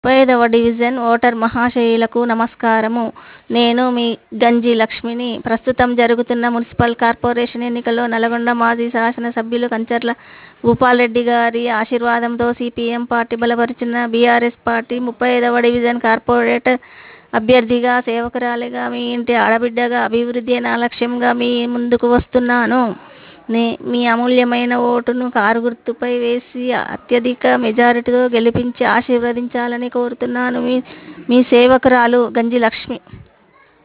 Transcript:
ముప్పైదవ division voter మహాశయులకు నమస్కారము నేను మీ గంజి లక్ష్మిని ప్రస్తుతం జరుగుతున్న మున్సిపల్ కార్పొరేషన్ ఎన్నికల్లో నల్గొండ మాజీ శాసనసభ్యులు కంచర్ల భూపాల్రెడ్డి గారి ఆశీర్వాదంతో సిపిఎం పార్టీ బలపరిచిన బీఆర్ఎస్ పార్టీ ముప్పైదవ డివిజన్ కార్పొరేటర్ అభ్యర్థిగా సేవకురాలిగా మీ ఇంటి ఆడబిడ్డగా అభివృద్ధి నా లక్ష్యంగా మీ ముందుకు వస్తున్నాను నే మీ అమూల్యమైన ఓటును కారు గుర్తుపై వేసి అత్యధిక మెజారిటీతో గెలిపించి ఆశీర్వదించాలని కోరుతున్నాను మీ మీ సేవకురాలు గంజి లక్ష్మి